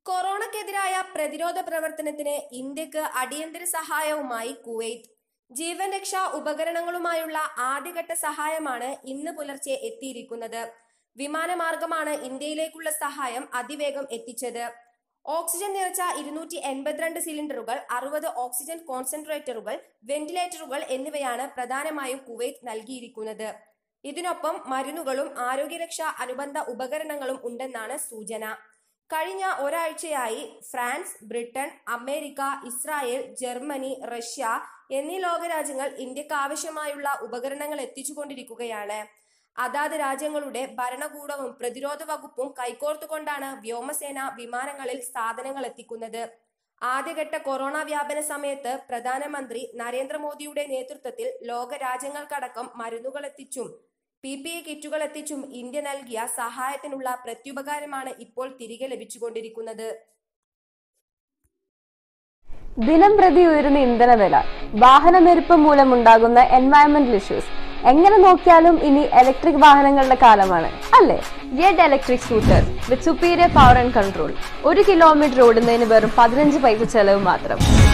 കൊറോണക്കെതിരായ പ്രതിരോധ പ്രവർത്തനത്തിന് ഇന്ത്യക്ക് അടിയന്തര സഹായവുമായി കുവൈറ്റ് ജീവൻ രക്ഷാ ഉപകരണങ്ങളുമായുള്ള ആദ്യഘട്ട സഹായമാണ് ഇന്ന് പുലർച്ചെ എത്തിയിരിക്കുന്നത് വിമാനമാർഗമാണ് ഇന്ത്യയിലേക്കുള്ള സഹായം അതിവേഗം എത്തിച്ചത് ഓക്സിജൻ നിറച്ച ഇരുന്നൂറ്റി എൺപത്തിരണ്ട് സിലിണ്ടറുകൾ അറുപത് ഓക്സിജൻ കോൺസെൻട്രേറ്ററുകൾ വെന്റിലേറ്ററുകൾ എന്നിവയാണ് പ്രധാനമായും കുവൈറ്റ് നൽകിയിരിക്കുന്നത് ഇതിനൊപ്പം മരുന്നുകളും ആരോഗ്യരക്ഷാ അനുബന്ധ ഉപകരണങ്ങളും ഉണ്ടെന്നാണ് സൂചന കഴിഞ്ഞ ഒരാഴ്ചയായി France Britain America Israel Germany Russia എന്നീ ലോകരാജ്യങ്ങൾ ഇന്ത്യക്ക് ആവശ്യമായുള്ള ഉപകരണങ്ങൾ എത്തിച്ചുകൊണ്ടിരിക്കുകയാണ് അതാത് രാജ്യങ്ങളുടെ ഭരണകൂടവും പ്രതിരോധ വകുപ്പും കൈകോർത്തുകൊണ്ടാണ് വ്യോമസേന വിമാനങ്ങളിൽ സാധനങ്ങൾ എത്തിക്കുന്നത് ആദ്യഘട്ട കൊറോണ വ്യാപന സമയത്ത് പ്രധാനമന്ത്രി നരേന്ദ്രമോദിയുടെ നേതൃത്വത്തിൽ ലോക രാജ്യങ്ങൾക്കടക്കം മരുന്നുകൾ എത്തിച്ചും പി പി ഇ കിറ്റുകൾ എത്തിച്ചും ഇന്ത്യ നൽകിയ സഹായത്തിനുള്ള പ്രത്യുപകാരമാണ് ഇപ്പോൾ തിരികെ ലഭിച്ചുകൊണ്ടിരിക്കുന്നത് ദിനം പ്രതി ഉയരുന്ന ഇന്ധനവില വാഹനമെരുപ്പം മൂലമുണ്ടാകുന്ന എൻവയറമെന്റൽ ഇഷ്യൂസ് എങ്ങനെ നോക്കിയാലും ഇനി ഇലക്ട്രിക് വാഹനങ്ങളുടെ കാലമാണ് അല്ലേ യെഡ് electric scooter with superior power and control ഒരു കിലോമീറ്റർ ഓടുന്നതിന് വെറും പതിനഞ്ച് പൈസ ചെലവ് മാത്രം